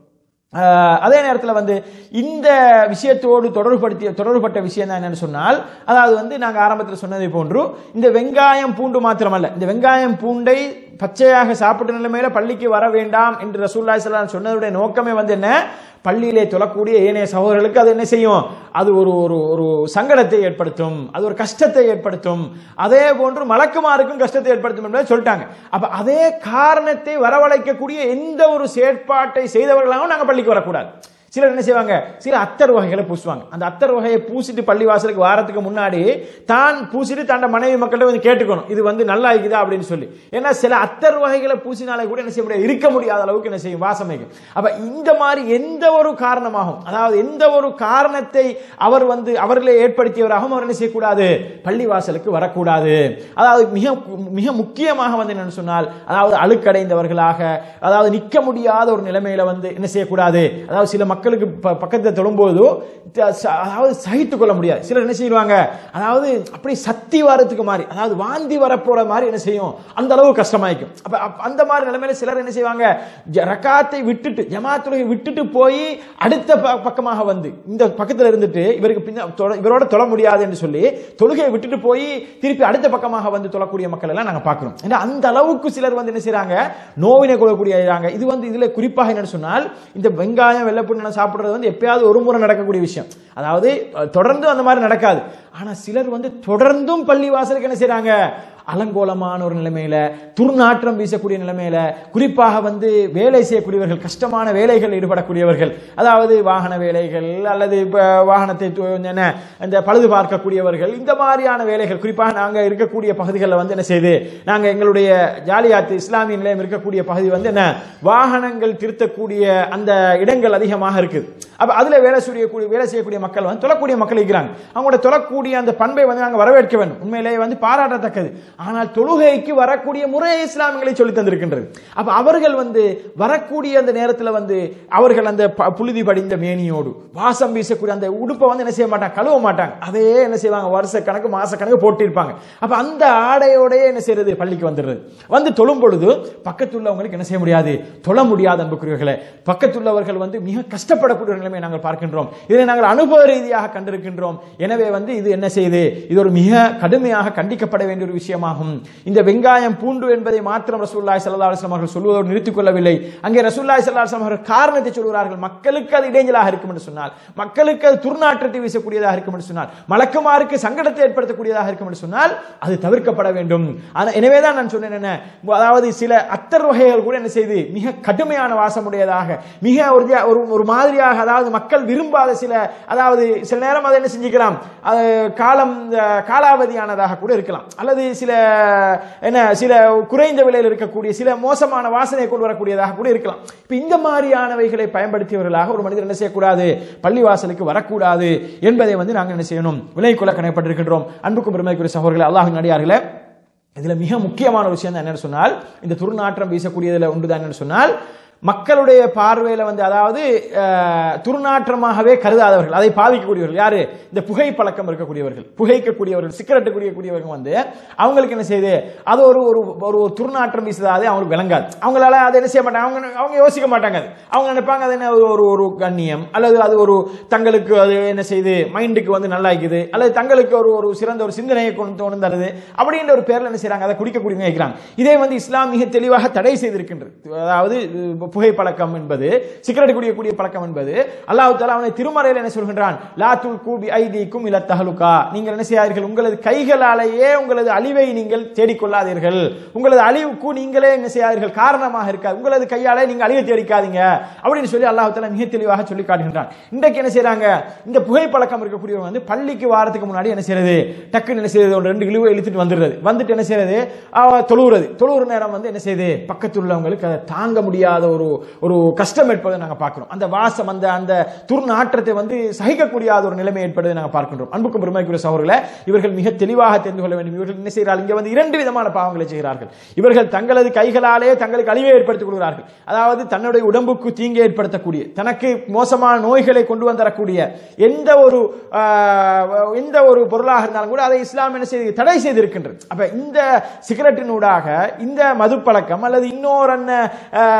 ஆஹ் அதே நேரத்தில் வந்து இந்த விஷயத்தோடு தொடர்புபடுத்திய தொடர்புபட்ட விஷயம் தான் என்னன்னு சொன்னால் அதாவது வந்து நாங்கள் ஆரம்பத்தில் சொன்னதை போன்று இந்த வெங்காயம் பூண்டு மாத்திரமல்ல இந்த வெங்காயம் பூண்டை பச்சையாக சாப்பிட்ட நிலைமையில பள்ளிக்கு வர வேண்டாம் என்று ரசூல்லாய் ஸல்லல்லாஹு சொன்னதுடைய நோக்கமே வந்து என்ன பள்ளியிலே தொழக்கூடிய ஏனைய சகோதரர்களுக்கு அது என்ன செய்யும் அது ஒரு ஒரு ஒரு சங்கடத்தை ஏற்படுத்தும் அது ஒரு கஷ்டத்தை ஏற்படுத்தும் அதே போன்று மலக்குமாருக்கும் கஷ்டத்தை ஏற்படுத்தும் என்பதை சொல்லிட்டாங்க அப்ப அதே காரணத்தை வரவழைக்கக்கூடிய எந்த ஒரு செயற்பாட்டை செய்தவர்களாகவும் நாங்கள் பள்ளிக்கு வரக்கூடாது சிலர் என்ன செய்வாங்க சில அத்தர் வகைகளை பூசுவாங்க அந்த அத்தர் வகையை பூசிட்டு பள்ளி வாசலுக்கு வாரத்துக்கு முன்னாடி தான் பூசிட்டு தன்னோட மனைவி மக்கள்கிட்ட கொஞ்சம் கேட்டுக்கணும் இது வந்து நல்லா இருக்குதா அப்படின்னு சொல்லி ஏன்னா சில அத்தர் வகைகளை பூசினாலே கூட என்ன செய்ய முடியாது இருக்க முடியாத அளவுக்கு என்ன செய்யும் வாசமைக்கும் அப்ப இந்த மாதிரி எந்த ஒரு காரணமாகும் அதாவது எந்த ஒரு காரணத்தை அவர் வந்து அவர்களே ஏற்படுத்தியவராகவும் அவர் என்ன செய்யக்கூடாது பள்ளி வாசலுக்கு வரக்கூடாது அதாவது மிக மிக முக்கியமாக வந்து என்னன்னு சொன்னால் அதாவது அழுக்கடைந்தவர்களாக அதாவது நிற்க முடியாத ஒரு நிலைமையில வந்து என்ன செய்யக்கூடாது அதாவது சில மக்களுக்கு ப- பக்கத்துல தொழும்போது த- ச- அதாவது சகித்துக் கொள்ள முடியாது சிலர் என்ன செய்வாங்க அதாவது அப்படி சத்தி வரத்துக்கு மாதிரி அதாவது வாந்தி வரப்போற மாதிரி என்ன செய்யும் அந்த அளவு கஷ்டமாயிக்கும் அப்ப அப்ப அந்த மாதிரி நிலைமையில சிலர் என்ன செய்வாங்க ஜ- ரக்காத்தை விட்டுட்டு ஜமாத்துலகை விட்டுட்டு போய் அடுத்த ப- பக்கமாக வந்து இந்த பக்கத்துல இருந்துட்டு இவருக்கு பின்ன தொழ- இவரோட தொழ முடியாது என்று சொல்லி தொழுகையை விட்டுட்டு போய் திருப்பி அடுத்த பக்கமாக வந்து தொழக்கூடிய மக்கள் எல்லாம் நாங்க பார்க்கிறோம் ஏன்னா அந்த அளவுக்கு சிலர் வந்து என்ன செய்றாங்க நோவினை கொள்ளக்கூடிய இது வந்து இதுல குறிப்பாக என்னன்னு சொன்னால் இந்த வெங்காயம் வெள்ளைப்பூண்டு சாப்பிடுறது வந்து எப்பயாவது ஒரு முறை நடக்கக்கூடிய விஷயம் அதாவது அஹ், தொடர்ந்து அந்த மாதிரி நடக்காது ஆனா சிலர் வந்து தொடர்ந்தும் பள்ளி வாசலுக்கு என்ன செய்றாங்க அலங்கோலமான ஒரு நிலைமையில துர்நாற்றம் வீசக்கூடிய நிலைமையில குறிப்பாக வந்து வேலை செய்யக்கூடியவர்கள் கஷ்டமான வேலைகள் ஈடுபடக்கூடியவர்கள் அதாவது வாகன வேலைகள் அல்லது இப்ப வாகனத்தை து- என்ன இந்த பழுது பார்க்கக்கூடியவர்கள் இந்த மாதிரியான வேலைகள் குறிப்பாக நாங்க இருக்கக்கூடிய பகுதிகளில் வந்து என்ன செய்யுது நாங்க எங்களுடைய ஜாலியாத்து இஸ்லாமிய நிலையம் இருக்கக்கூடிய பகுதி வந்து என்ன வாகனங்கள் திருத்தக்கூடிய அந்த இடங்கள் அதிகமாக இருக்குது அப்ப அதுல வேலை செய்யக்கூடிய வேலை செய்யக்கூடிய மக்கள் வந்து தொழக்கூடிய மக்கள் இருக்கிறாங்க அவங்களோட தொழக்கூடிய அந்த பண்பை வந்து நாங்க வரவேற்க வேண்டும் உண்மையிலேயே வந்து பாராட்டத்தக்கது ஆனால் தொழுகைக்கு வரக்கூடிய முறையை இஸ்லாமியங்களை சொல்லி தந்திருக்கின்றது அப்ப அவர்கள் வந்து வரக்கூடிய அந்த நேரத்தில் வந்து அவர்கள் அந்த ப- புழுதி படிந்த மேனியோடு வாசம் வீசக்கூடிய அந்த உடுப்பை வந்து என்ன செய்ய மாட்டாங்க கழுவ மாட்டாங்க அதே என்ன செய்வாங்க வருஷ கணக்கு மாச கணக்கு போட்டிருப்பாங்க அப்ப அந்த ஆடையோடயே என்ன செய்யறது பள்ளிக்கு வந்துடுறது வந்து தொழும் பொழுது பக்கத்துள்ளவங்களுக்கு என்ன செய்ய முடியாது தொழ முடியாது அன்புக்குரியவர்களே பக்கத்துள்ளவர்கள் வந்து மிக கஷ்டப்படக்கூடிய ஒரு நிலைமை நாங்கள் பார்க்கின்றோம் இதை நாங்கள் அனுபவ ரீதியாக கண்டிருக்கின்றோம் எனவே வந்து இது என்ன செய்யுது இது ஒரு மிக கடுமையாக கண்டிக்கப்பட வேண்டிய ஒரு விஷயமாகும் இந்த வெங்காயம் பூண்டு என்பதை மாத்திரம் ரசூல்லாய் சல்லா அலுவலம் அவர்கள் சொல்வதோடு நிறுத்திக் கொள்ளவில்லை அங்கே ரசூல்லாய் சல்லா அலுவலம் அவர்கள் காரணத்தை சொல்கிறார்கள் மக்களுக்கு அது இடைஞ்சலாக இருக்கும் என்று சொன்னால் மக்களுக்கு அது துர்நாற்றத்தை வீசக்கூடியதாக இருக்கும் என்று சொன்னால் மலக்குமாருக்கு சங்கடத்தை ஏற்படுத்தக்கூடியதாக இருக்கும் என்று சொன்னால் அது தவிர்க்கப்பட வேண்டும் ஆனா எனவே தான் நான் சொன்னேன் என்ன அதாவது சில அத்தர் வகைகள் கூட என்ன செய்து மிக கடுமையான வாசமுடையதாக மிக ஒரு ஜா- ஒரு ஒரு மாதிரியாக அதாவது மக்கள் விரும்பாத சில அதாவது சில நேரம் அதை என்ன செஞ்சுக்கலாம் அது காலம் அஹ், காலாவதியானதாக கூட இருக்கலாம் அல்லது சில என்ன சில குறைந்த விலையில் இருக்கக்கூடிய சில மோசமான வாசனை கொண்டு வரக்கூடியதாக கூட இருக்கலாம் இப்ப இந்த மாதிரியானவைகளை பயன்படுத்தியவர்களாக ஒரு மனிதர் என்ன செய்யக்கூடாது பள்ளி வாசலுக்கு வரக்கூடாது என்பதை வந்து நாங்கள் என்ன செய்யணும் விலை கொள்ள கணைப்பட்டிருக்கின்றோம் அன்புக்கும் பெருமைக்குரிய சகோதரர்களே அல்லாஹின் நடிகார்களே இதுல மிக முக்கியமான ஒரு விஷயம் தான் என்னன்னு சொன்னால் இந்த துர்நாற்றம் வீசக்கூடியதுல உண்டுதான் என்னன்னு சொன்னால் மக்களுடைய பார்வையில வந்து அதாவது அஹ், துர்நாற்றமாகவே கருதாதவர்கள் அதை பாதிக்கக்கூடியவர்கள் யாரு இந்த புகை பழக்கம் இருக்கக்கூடியவர்கள் புகைக்கக்கூடியவர்கள் சிகரெட் குடிக்கக்கூடியவர்கள் வந்து அவங்களுக்கு என்ன செய்யுது அது ஒரு ஒரு ஒரு ஒரு துர்நாற்றம் வீசுதாதே அவங்களுக்கு விளங்காது அவங்களால அதை என்ன செய்ய மாட்டாங்க அவங்க அவங்க யோசிக்க மாட்டாங்க அது அவங்க நினைப்பாங்க அது என்ன ஒரு ஒரு கண்ணியம் அல்லது அது ஒரு தங்களுக்கு அது என்ன செய்யுது மைண்டுக்கு வந்து நல்லா இருக்குது அல்லது தங்களுக்கு ஒரு ஒரு சிறந்த ஒரு சிந்தனையை கொண்டு கொண்டு தருது அப்படின்ற ஒரு பேர்ல என்ன செய்றாங்க அதை குடிக்கக்கூடியவங்க இருக்கிறாங்க இதே வந்து இஸ்லாம் மிக தெளிவாக தடை செய்திருக்கின்றது அதாவது அஹ், புகை பழக்கம் என்பது சிகரெட் குடிக்கக்கூடிய பழக்கம் என்பது அல்லாஹ் தாலா அவனை திருமறையில் என்ன சொல்கின்றான் லா துல் கூபி ஐதீக்கும் இல தஹலுகா நீங்கள் என்ன செய்யாதீர்கள் உங்களது கைகளாலேயே உங்களது அழிவை நீங்கள் தேடிக்கொள்ளாதீர்கள் உங்களது அழிவுக்கு நீங்களே என்ன செய்யாதீர்கள் காரணமாக இருக்காது உங்களது கையாலே நீங்க அழிவை தேடிக்காதீங்க அப்படின்னு சொல்லி அல்லாஹ் தாலா மிக தெளிவாக சொல்லி காட்டுகின்றான் இன்றைக்கு என்ன செய்றாங்க இந்த புகை பழக்கம் இருக்கக்கூடியவங்க வந்து பள்ளிக்கு வாரத்துக்கு முன்னாடி என்ன செய்யறது டக்குன்னு என்ன செய்யறது ஒரு ரெண்டு கிலோ இழுத்துட்டு வந்துடுறது வந்துட்டு என்ன செய்யறது அவ தொழுவுறது தொழுவுற நேரம் வந்து என்ன செய்யுது பக்கத்தில் உள்ளவங்களுக்கு அதை தாங்க முடியாத ஒரு ஒரு கஷ்டம் ஏற்படுவதை நாங்க பார்க்கிறோம் அந்த வாசம் அந்த அந்த துர்நாற்றத்தை வந்து சகிக்கக்கூடியாத ஒரு நிலைமை ஏற்படுவதை நாங்க பார்க்கின்றோம் அன்புக்கும் பெருமைக்குரிய சகோதரர்களே இவர்கள் மிக தெளிவாக தெரிந்து கொள்ள வேண்டும் இவர்கள் என்ன செய்கிறார்கள் இங்க வந்து இரண்டு விதமான பாவங்களை செய்கிறார்கள் இவர்கள் தங்களது கைகளாலே தங்களுக்கு அழிவை ஏற்படுத்திக் கொள்கிறார்கள் அதாவது தன்னுடைய உடம்புக்கு தீங்கை ஏற்படுத்தக்கூடிய தனக்கு மோசமான நோய்களை கொண்டு வந்தரக்கூடிய எந்த ஒரு ஆஹ், எந்த ஒரு பொருளாக இருந்தாலும் கூட அதை இஸ்லாம் என்ன செய்து தடை செய்திருக்கின்றது அப்ப இந்த சிகரெட்டினூடாக இந்த மது பழக்கம் அல்லது இன்னொரு என்ன ஆஹ், என்ன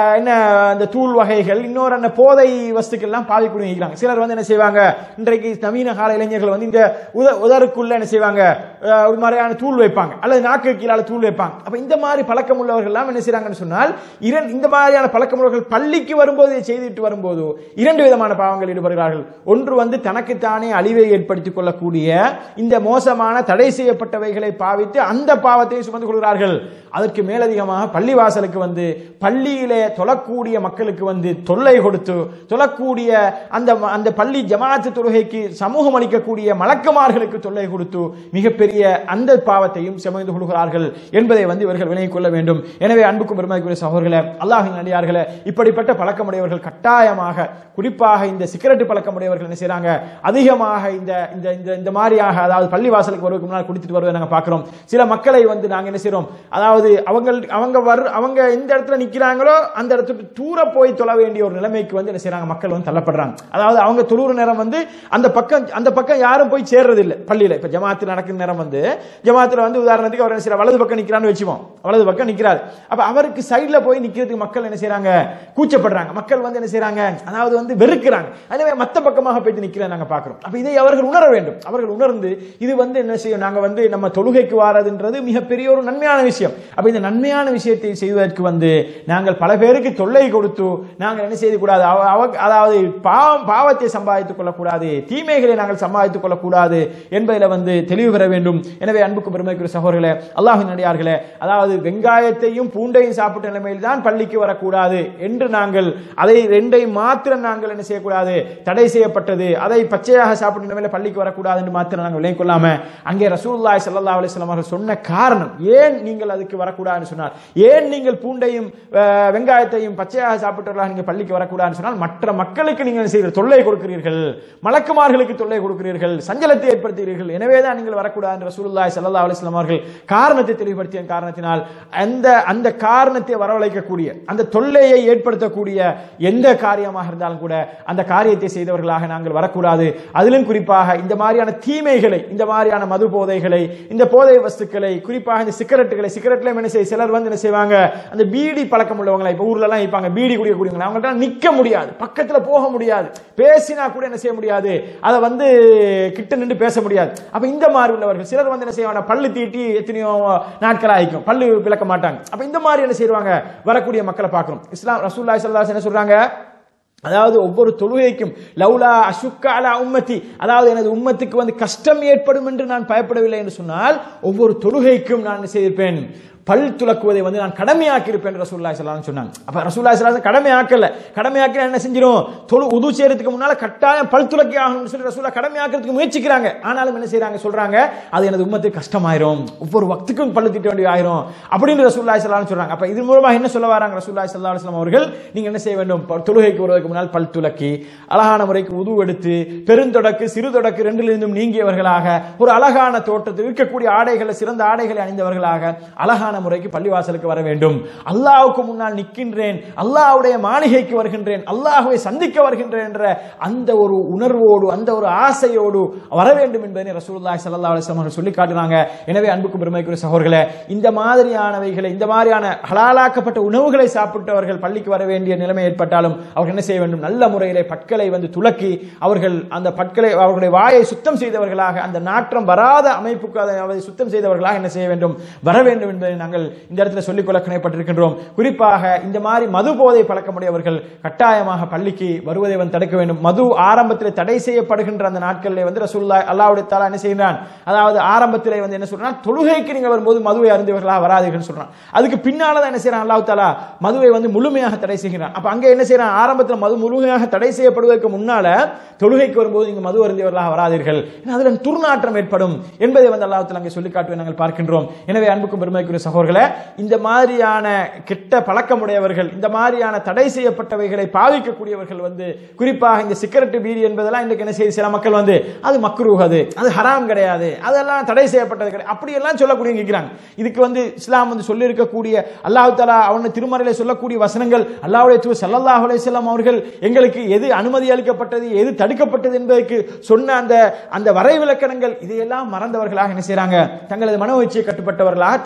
அந்த தூள் வகைகள் இன்னொரு அந்த போதை வஸ்துக்கள் எல்லாம் பாவிக்கூடிய இருக்கிறாங்க சிலர் வந்து என்ன செய்வாங்க இன்றைக்கு நவீன கால இளைஞர்கள் வந்து இந்த உத உதருக்குள்ள என்ன செய்வாங்க அஹ், ஒரு மாதிரியான தூள் வைப்பாங்க அல்லது நாக்கு கீழால தூள் வைப்பாங்க அப்ப இந்த மாதிரி பழக்கம் உள்ளவர்கள் எல்லாம் என்ன செய்றாங்கன்னு சொன்னால் இரண் இந்த மாதிரியான பழக்கம் உள்ளவர்கள் பள்ளிக்கு வரும்போது இதை செய்துவிட்டு வரும்போது இரண்டு விதமான பாவங்கள் ஈடுபடுகிறார்கள் ஒன்று வந்து தனக்குத்தானே அழிவை ஏற்படுத்திக் கொள்ளக்கூடிய இந்த மோசமான தடை செய்யப்பட்டவைகளை பாவித்து அந்த பாவத்தை சுமந்து கொள்கிறார்கள் அதற்கு மேலதிகமாக பள்ளிவாசலுக்கு வந்து பள்ளியிலே தொழக்கூடிய மக்களுக்கு வந்து தொல்லை கொடுத்து தொழக்கூடிய அந்த அந்த பள்ளி ஜமாத்து தொழுகைக்கு சமூகம் அளிக்கக்கூடிய மலக்குமார்களுக்கு தொல்லை கொடுத்து மிகப்பெரிய அந்த பாவத்தையும் சுமந்து கொள்கிறார்கள் என்பதை வந்து இவர்கள் விலகிக் கொள்ள வேண்டும் எனவே அன்புக்கும் பெருமதிக்குரிய சகோதரர்களே அல்லாஹின் அடியார்களே இப்படிப்பட்ட பழக்கமுடையவர்கள் கட்டாயமாக குறிப்பாக இந்த சிகரெட் பழக்கமுடையவர்கள் என்ன செய்றாங்க அதிகமாக இந்த இந்த இந்த இந்த மாதிரியாக அதாவது பள்ளி வாசலுக்கு வருவதற்கு முன்னால் குடித்துட்டு வருவதை நாங்க பார்க்கிறோம் சில மக்களை வந்து நாங்க என்ன செய்றோம் அதாவது அவங்க அவங்க வர அவங்க எந்த இடத்துல நிக்கிறாங்களோ அந்த இடத்துக்கு தூர போய் தொழ வேண்டிய ஒரு நிலைமைக்கு வந்து என்ன செய்றாங்க மக்கள் வந்து தள்ளப்படுறாங்க அதாவது அவங்க தொழுற நேரம் வந்து அந்த பக்கம் அந்த பக்கம் யாரும் போய் சேர்றது இல்லை பள்ளியில இப்ப ஜமாத்து நடக்கிற நேரம் வந்து ஜமாத்துல வந்து உதாரணத்துக்கு அவர் என்ன செய்யறார் வலது பக்கம் நிக்கிறான்னு வச்சுப்போம் வலது பக்கம் நிக்கிறார் அப்ப அவருக்கு சைடுல போய் நிக்கிறதுக்கு மக்கள் என்ன செய்றாங்க கூச்சப்படுறாங்க மக்கள் வந்து என்ன செய்றாங்க அதாவது வந்து வெறுக்கிறாங்க எனவே மத்த பக்கமாக போயிட்டு நிக்கிறேன் நாங்க பாக்குறோம் அப்ப இதை அவர்கள் உணர வேண்டும் அவர்கள் உணர்ந்து இது வந்து என்ன செய்யும் நாங்க வந்து நம்ம தொழுகைக்கு வாரதுன்றது மிகப்பெரிய ஒரு நன்மையான விஷயம் அப்ப இந்த நன்மையான விஷயத்தை செய்வதற்கு வந்து நாங்கள் பல பேருக்கு தொல்லை கொடுத்து நாங்கள் என்ன செய்து கூடாது அவ- அவ- அதாவது பாவம் பாவத்தை சம்பாதித்துக் கொள்ளக்கூடாது தீமைகளை நாங்கள் சம்பாதித்துக் கொள்ளக்கூடாது என்பதில் வந்து தெளிவு பெற வேண்டும் எனவே அன்புக்கு பெருமைக்குரிய சகோதரர்களே அல்லாஹின் அடியார்களே அதாவது வெங்காயத்தையும் பூண்டையும் சாப்பிட்ட நிலைமையில் தான் பள்ளிக்கு வரக்கூடாது என்று நாங்கள் அதை ரெண்டை மாத்திரம் நாங்கள் என்ன செய்யக்கூடாது தடை செய்யப்பட்டது அதை பச்சையாக சாப்பிட்ட நிலைமையில பள்ளிக்கு வரக்கூடாது என்று மாத்திரம் நாங்கள் விளங்கிக் கொள்ளாம அங்கே ரசூலுல்லாஹி ஸல்லல்லாஹு அலைஹி வஸல்லம் அவர்கள் சொன்ன காரணம் ஏன் நீங்கள் அதுக்கு வரக்கூடாதுன்னு சொன்னார் ஏன் நீங்கள் பூண்டையும் அஹ், வெங்காயத்தையும் பச்சையாக சாப்பிட்டவர்களாக நீங்கள் பள்ளிக்கு வரக்கூடாதுன்னு சொன்னால் மற்ற மக்களுக்கு நீங்கள் என்ன செய்கிறீர்கள் தொல்லை கொடுக்கிறீர்கள் மலக்குமார்களுக்கு தொல்லை கொடுக்கிறீர்கள் சஞ்சலத்தை ஏற்படுத்துகிறீர்கள் எனவே தான் நீங்கள் வரக்கூடாது என்று ரசூலுல்லாஹி ஸல்லல்லாஹு அலைஹி வஸல்லம் அவர்கள் காரணத்தை தெளிவுபடுத்திய காரணத்தினால் அந்த அந்த காரணத்தை வரவழைக்கக்கூடிய அந்த தொல்லையை ஏற்படுத்தக்கூடிய எந்த காரியமாக இருந்தாலும் கூட அந்த காரியத்தை செய்தவர்களாக நாங்கள் வரக்கூடாது அதிலும் குறிப்பாக இந்த மாதிரியான தீமைகளை இந்த மாதிரியான மது போதைகளை இந்த போதை வஸ்துக்களை குறிப்பாக இந்த சிகரெட்டுகளை சிகரெட்ல என்ன செய்ய சிலர் வந்து என்ன செய்வாங்க அந்த பீடி பழக்கம் உள்ளவங்களை இப்ப ஊர்ல எல்லாம் இருப்பாங்க பீடி குடிக்கக்கூடியவங்க அவங்கள்ட்ட நிக்க முடியாது பக்கத்துல போக முடியாது பேசினா கூட என்ன செய்ய முடியாது அதை வந்து கிட்ட நின்று பேச முடியாது அப்ப இந்த மாதிரி உள்ளவர்கள் சிலர் வந்து என்ன செய்வாங்க பல்லு தீட்டி எத்தனையோ நாட்கள் ஆயிக்கும் பல்லு விளக்க மாட்டாங்க அப்ப இந்த மாதிரி என்ன செய்வாங்க வரக்கூடிய மக்களை பார்க்கிறோம் இஸ்லாம் ரசூல்லாய் ஸல்லல்லாஹு என்ன சொல்றாங்க அதாவது ஒவ்வொரு தொழுகைக்கும் லவுலா அசுக்க அலா உம்மத்தி அதாவது எனது உம்மத்துக்கு வந்து கஷ்டம் ஏற்படும் என்று நான் பயப்படவில்லை என்று சொன்னால் ஒவ்வொரு தொழுகைக்கும் நான் என்ன செய்திருப்பேன் பல் துலக்குவதை வந்து நான் கடமையாக்கி இருப்பேன் ரசூல்லா ஸல்லல்லாஹு சொன்னாங்க அப்ப ரசூல்லா ஸல்லல்லாஹு கடமையாக்கல கடமையாக்கி என்ன செஞ்சிரும் தொழு உது செய்யறதுக்கு முன்னால கட்டாயம் பல் துலக்கி ஆகணும்னு சொல்லி ரசூல்லா கடமையாக்கிறதுக்கு முயற்சிக்கிறாங்க ஆனாலும் என்ன செய்றாங்க சொல்றாங்க அது எனது உம்மத்துக்கு கஷ்டமாயிரும் ஒவ்வொரு வக்துக்கும் பல்லு திட்ட வேண்டிய ஆயிரும் அப்படின்னு ரசூல்லா ஸல்லல்லாஹு சொல்றாங்க அப்ப இது மூலமா என்ன சொல்ல வராங்க ரசூல்லா ஸல்லல்லாஹு அலைஹி வஸல்லம் அவர்கள் நீங்க என்ன செய்ய வேண்டும் ப- தொழுகைக்கு வருவதற்கு முன்னால் பல் துலக்கி அழகான முறைக்கு உது எடுத்து பெருந்தொடக்கு சிறு தொடக்கு ரெண்டிலிருந்தும் நீங்கியவர்களாக ஒரு அழகான தோற்றத்தில் இருக்கக்கூடிய ஆடைகளை சிறந்த ஆடைகளை அணிந்தவர்களாக அழகான முறைக்கு பள்ளிவாசலுக்கு வர வேண்டும் அல்லாஹ்வுக்கு முன்னால் நிற்கின்றேன் அல்லாஹ்வுடைய மாளிகைக்கு வருகின்றேன் அல்லாஹ்வை சந்திக்க வருகின்றேன் என்ற அந்த ஒரு உணர்வோடு அந்த ஒரு ஆசையோடு வர வேண்டும் என்பதை ரசூலுல்லாஹி ஸல்லல்லாஹு அலைஹி வஸல்லம் அவர்கள் சொல்லி காட்டுறாங்க எனவே அன்புக்கும் பெருமைக்குரிய சகோதரர்களே இந்த மாதிரியானவைகளை இந்த மாதிரியான ஹலாலாக்கப்பட்ட உணவுகளை சாப்பிட்டவர்கள் பள்ளிக்கு வர வேண்டிய நிலைமை ஏற்பட்டாலும் அவர்கள் என்ன செய்ய வேண்டும் நல்ல முறையிலே பற்களை வந்து துலக்கி அவர்கள் அந்த பற்களை அவர்களுடைய வாயை சுத்தம் செய்தவர்களாக அந்த நாற்றம் வராத அமைப்புக்கு அதை அதை சுத்தம் செய்தவர்களாக என்ன செய்ய வேண்டும் வர வேண்டும் என்பதை நாங்கள் இந்த இடத்துல சொல்லிக்கொள்ள கணைப்பட்டிருக்கின்றோம் குறிப்பாக இந்த மாதிரி மது போதை பழக்கமுடையவர்கள் கட்டாயமாக பள்ளிக்கு வருவதை வந்து தடுக்க வேண்டும் மது ஆரம்பத்தில் தடை செய்யப்படுகின்ற அந்த நாட்களிலே வந்து ரசூல்லா அல்லாஹ்வுடைய தஆலா என்ன செய்கிறான் அதாவது ஆரம்பத்திலே வந்து என்ன சொல்றான் தொழுகைக்கு நீங்கள் வரும்போது மதுவை அருந்தியவர்களாக வராதீர்கள் சொல்றான் அதுக்கு பின்னால தான் என்ன செய்யறான் அல்லாஹ் தாலா மதுவை வந்து முழுமையாக தடை செய்கிறான் அப்ப அங்க என்ன செய்யறான் ஆரம்பத்தில் மது முழுமையாக தடை செய்யப்படுவதற்கு முன்னால தொழுகைக்கு வரும்போது நீங்க மது அருந்தியவர்களாக வராதீர்கள் ஏன்னா அதுல துர்நாற்றம் ஏற்படும் என்பதை வந்து அல்லாஹ் தாலா அங்கே சொல்லி காட்டுவதை நாங்கள் பார்க்கின்றோம் எனவே அன்புக்கும் பெருமைக்குரிய சகோதரர்களே இந்த மாதிரியான கெட்ட பழக்கமுடையவர்கள் இந்த மாதிரியான தடை செய்யப்பட்டவைகளை பாவிக்கக்கூடியவர்கள் வந்து குறிப்பாக இந்த சிகரெட் பீடி என்பதெல்லாம் இன்றைக்கு என்ன செய்யுது சில மக்கள் வந்து அது மக்ரூஹ் அது அது ஹராம் கிடையாது அதெல்லாம் தடை செய்யப்பட்டது கிடையாது அப்படியெல்லாம் சொல்லக்கூடிய இருக்கிறாங்க இதுக்கு வந்து இஸ்லாம் வந்து சொல்லி இருக்கக்கூடிய அல்லாஹ் தாலா அவன திருமறையில சொல்லக்கூடிய வசனங்கள் அல்லாஹ்வுடைய தூர் ஸல்லல்லாஹு அலைஹி வஸல்லம் அவர்கள் எங்களுக்கு எது அனுமதி அளிக்கப்பட்டது எது தடுக்கப்பட்டது என்பதற்கு சொன்ன அந்த அந்த வரைவிலக்கணங்கள் இதையெல்லாம் மறந்தவர்களாக என்ன செய்றாங்க தங்களது மனோவச்சியை கட்டுப்பட்டவர்களாக தாங்கள் செய்த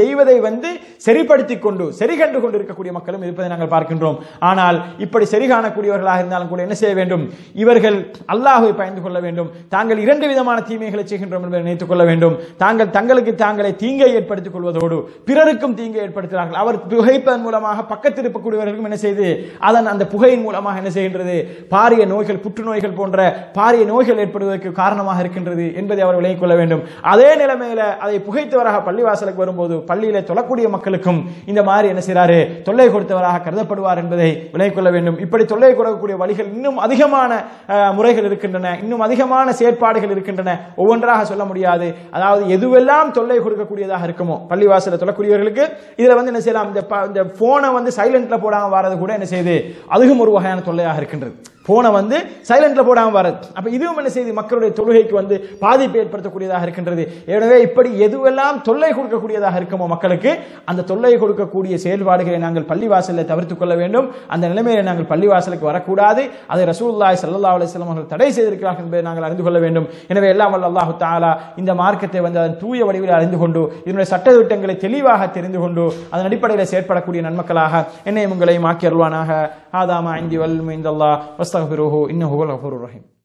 செய்வதை வந்து சரிப்படுத்திக் கொண்டு சரி கண்டு கொண்டு இருக்கக்கூடிய மக்களும் இருப்பதை நாங்கள் பார்க்கின்றோம் ஆனால் இப்படி சரி காணக்கூடியவர்களாக இருந்தாலும் கூட என்ன செய்ய வேண்டும் இவர்கள் அல்லாஹ்வை பயந்து கொள்ள வேண்டும் தாங்கள் இரண்டு விதமான தீமைகளை செய்கின்றோம் என்பதை நினைத்துக் கொள்ள வேண்டும் தாங்கள் தங்களுக்கு தாங்களே தீங்கை ஏற்படுத்திக் கொள்வதோடு பிறருக்கும் தீங்கை ஏற்படுத்துகிறார்கள் அவர் புகைப்பதன் மூலமாக பக்கத்தில் இருக்கக்கூடியவர்களுக்கும் என்ன செய்து அதன் அந்த புகையின் மூலமாக என்ன செய்கின்றது பாரிய நோய்கள் புற்றுநோய்கள் போன்ற பாரிய நோய்கள் ஏற்படுவதற்கு காரணமாக இருக்கின்றது என்பதை அவர் விளங்கிக் கொள்ள வேண்டும் அதே நிலைமையில அதை புகைத்தவராக பள்ளிவாசலுக்கு வரும்போது பள்ளியில தொழக்கூடிய மக்களுக்கும் இந்த மாதிரி என்ன செய்றாரு தொல்லை கொடுத்தவராக கருதப்படுவார் என்பதை விளங்கிக் கொள்ள வேண்டும் இப்படி தொல்லை கொடுக்கக்கூடிய வழிகள் இன்னும் அதிகமான அஹ், முறைகள் இருக்கின்றன இன்னும் அதிகமான செயற்பாடுகள் இருக்கின்றன ஒவ்வொன்றாக சொல்ல முடியாது அதாவது எதுவெல்லாம் தொல்லை கொடுக்கக்கூடியதாக இருக்குமோ பள்ளிவாசல தொழக்கூடியவர்களுக்கு இதுல வந்து என்ன செய்யலாம் இந்த ப- இந்த போனை வந்து சைலண்ட்ல போடாம வர்றது கூட என்ன செய்யுது அதுவும் ஒரு வகையான தொல்லையாக இருக்கின்றது போனை வந்து சைலண்ட்ல போடாம வரது அப்ப இதுவும் என்ன செய்யுது மக்களுடைய தொழுகைக்கு வந்து பாதிப்பு ஏற்படுத்தக்கூடியதாக இருக்கின்றது எனவே இப்படி எதுவெல்லாம் தொல்லை கொடுக்கக்கூடியதாக இருக்குமோ மக்களுக்கு அந்த தொல்லை கொடுக்கக்கூடிய செயல்பாடுகளை நாங்கள் பள்ளிவாசலில் தவிர்த்துக் கொள்ள வேண்டும் அந்த நிலைமையில நாங்கள் பள்ளிவாசலுக்கு வரக்கூடாது அதை ரசூலுல்லாஹி ஸல்லல்லாஹு அலைஹி வஸல்லம் அவர்கள் தடை செய்திருக்கிறார்கள் என்பதை நாங்கள் அறிந்து கொள்ள வேண்டும் எனவே எல்லாம் வல்ல அல்லாஹு தஆலா இந்த மார்க்கத்தை வந்து அதன் தூய வடிவில் அறிந்து கொண்டு இதனுடைய சட்ட திட்டங்களை தெளிவாக தெரிந்து கொண்டு அதன் அடிப்படையில் செயற்படக்கூடிய நன்மக்களாக என்னையும் உங்களையும் ஆக்கி அருள்வானாக ஆதாமா இந்தி வல் இந்தல்லா வஸ்தகபிருஹு இன்னஹு வல் கஃபூருர் ரஹீம்